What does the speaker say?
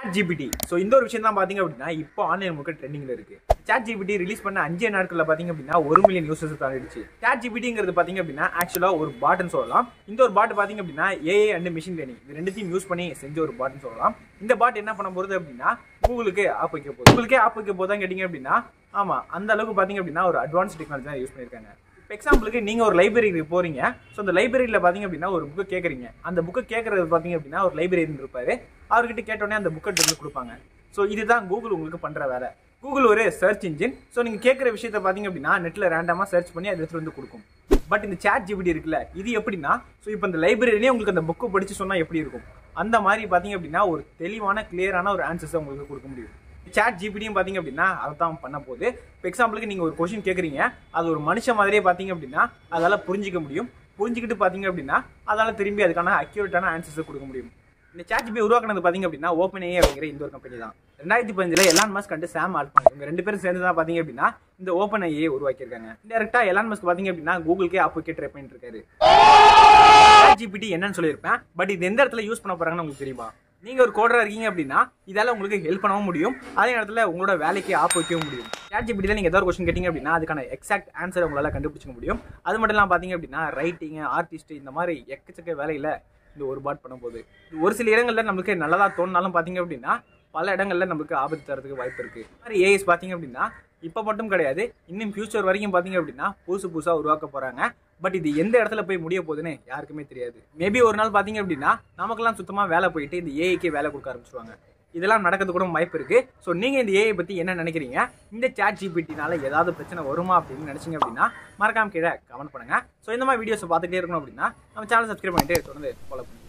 GPT so இந்த ஒரு விஷயம் தான் பார்த்தீங்க அப்படின்னா இப்போ ஆன்லைன் முழுக்க ட்ரெண்டிங்கில் இருக்கு சாட் ஜிபிடி ரிலீஸ் பண்ண அஞ்சே நாட்களில் பார்த்தீங்க அப்படின்னா ஒரு மில்லியன் யூசர்ஸ் தாண்டிடுச்சு சாட் ஜிபிடிங்கிறது பார்த்தீங்க அப்படின்னா ஆக்சுவலாக ஒரு பாட்னு சொல்லலாம் இந்த ஒரு பாட் பார்த்தீங்க அப்படின்னா ஏஏ அண்ட் மிஷின் லேர்னிங் இது ரெண்டுத்தையும் யூஸ் பண்ணி செஞ்ச ஒரு பாட்னு சொல்லலாம் இந்த பாட் என்ன பண்ண போகுது அப்படின்னா கூகுளுக்கு ஆப் வைக்க போகுது உங்களுக்கே ஆப் வைக்க போதான் கேட்டிங்க அப்படின்னா ஆமாம் அந்த அளவுக்கு பார்த்தீங்க அப்படின்னா ஒரு அட்வான்ஸ் டெக்னாலஜி தான் யூஸ் பண்ணியிருக்காங்க இப்போ எக்ஸாம்பிளுக்கு நீங்கள் ஒரு லைப்ரரிக்கு போகிறீங்க ஸோ அந்த லைப்ரரியில் பார்த்தீங்க அப்படின்னா ஒரு புக்கு கேட்குறீங்க அந்த புக்கை கேட்குறது பார்த்தீங்க அப்படின்னா ஒரு லைப்ரரியன் இருப்பாரு அவர்கிட்ட கேட்டோடனே அந்த புக்கை எடுத்து கொடுப்பாங்க ஸோ இதுதான் கூகுள் உங்களுக்கு பண்ணுற வேலை கூகுள் ஒரு சர்ச் இன்ஜின் ஸோ நீங்கள் கேட்குற விஷயத்த பார்த்தீங்க அப்படின்னா நெட்டில் ரேண்டமாக சர்ச் பண்ணி அதை எடுத்துட்டு வந்து கொடுக்கும் பட் இந்த சாட் ஜிபிடி இருக்குல்ல இது எப்படின்னா ஸோ இப்போ இந்த லைப்ரரியிலே உங்களுக்கு அந்த புக்கு படித்து சொன்னால் எப்படி இருக்கும் அந்த மாதிரி பார்த்தீங்க அப்படின்னா ஒரு தெளிவான கிளியரான ஒரு ஆன்சர்ஸை உங்களுக்கு கொடுக்க முடியும் சாட் ஜிபிடியும் பார்த்தீங்க அப்படின்னா அதை தான் பண்ண போகுது இப்போ எக்ஸாம்பிளுக்கு நீங்கள் ஒரு கொஷின் கேட்குறீங்க அது ஒரு மனுஷன் மாதிரியே பார்த்தீங்க அப்படின்னா அதால் புரிஞ்சிக்க முடியும் புரிஞ்சுக்கிட்டு பார்த்தீங்க அப்படின்னா அதால் திரும்பி அதுக்கான அக்யூரேட்டான ஆன்சர்ஸை கொடுக்க முடியும் இந்த சாட் ஜிபி உருவாக்குனது பார்த்தீங்க அப்படின்னா ஓப்பன் ஏ அப்படிங்கிற இந்த ஒரு கம்பெனி தான் ரெண்டாயிரத்தி பதினஞ்சில் எலான் மஸ்க் கண்டு சாம் ஆல்பான் இவங்க ரெண்டு பேரும் சேர்ந்து தான் பார்த்தீங்க அப்படின்னா இந்த ஓப்பன் ஐஏ உருவாக்கியிருக்காங்க டேரெக்டாக எலான் மஸ்க் பார்த்தீங்க அப்படின்னா கூகுளுக்கே ஆப் வைக்க ட்ரை பண்ணிட்டு இருக்காரு ஜிபிடி என்னன்னு சொல்லியிருப்பேன் பட் இது எந்த இடத்துல யூஸ் பண்ண போறாங்கன்னு உங்களுக்கு தெரியுமா நீங்க ஒரு கோடரா இருக்கீங்க அப்படின்னா இதால உங்களுக்கு ஹெல்ப் பண்ணவும் முடியும் அதே நேரத்தில் உங்களோட வேலைக்கு ஆப் வைக்கவும் முடியும் சாட் ஜிபிடியில் நீங்கள் ஏதாவது கொஸ்டின் கேட்டிங்க அப்படின்னா அதுக்கான எக்ஸாக்ட் ஆன்சர் உங்களால் கண்டுபிடிச்சிக்க முடியும் அது மட்டும் இல்லாமல் பார்த்தீங்க அப்படின்னா ரைட்டிங் ஆர்டிஸ்ட் இந்த மாதிரி எக்கச்சக்க வேலையில் இந்த ஒரு பாட் பண்ண போகுது இது ஒரு சில இடங்களில் நம்மளுக்கு நல்லதா தோணுனாலும் பார்த்தீங்க அப்படின்னா பல இடங்கள்ல நம்மளுக்கு ஆபத்து தரதுக்கு வாய்ப்பு இருக்கு இந்த மாதிரி ஏஐஸ் பார்த்தீங்க அப்படின்னா இப்போ மட்டும் கிடையாது இன்னும் ஃபியூச்சர் வரைக்கும் பார்த்தீங்க அப்படின்னா புதுசு புதுசாக உருவாக்க போறாங்க பட் இது எந்த இடத்துல போய் முடிய போகுதுன்னு யாருக்குமே தெரியாது மேபி ஒரு நாள் பார்த்தீங்க அப்படின்னா நமக்கெல்லாம் சுத்தமாக வேலை போயிட்டு இந்த ஏஐக்கே வேலை கொடுக்க ஆரம்பிச்சிருவாங்க இதெல்லாம் நடக்கிறது கூட வாய்ப்பு இருக்கு ஸோ நீங்கள் இந்த ஏஐ பற்றி என்ன நினைக்கிறீங்க இந்த சாட் ஜிபிடினால ஏதாவது பிரச்சனை வருமா அப்படின்னு நினைச்சீங்க அப்படின்னா மறக்காம கீழே கமெண்ட் பண்ணுங்க ஸோ இந்த மாதிரி வீடியோஸ் பார்த்துட்டே இருக்கணும் அப்படின்னா நம்ம சேனல் சப்ஸ்கிரைப் பண்ணிட்டு தொடர்ந்து ஃபாலோ பண்ணுங்க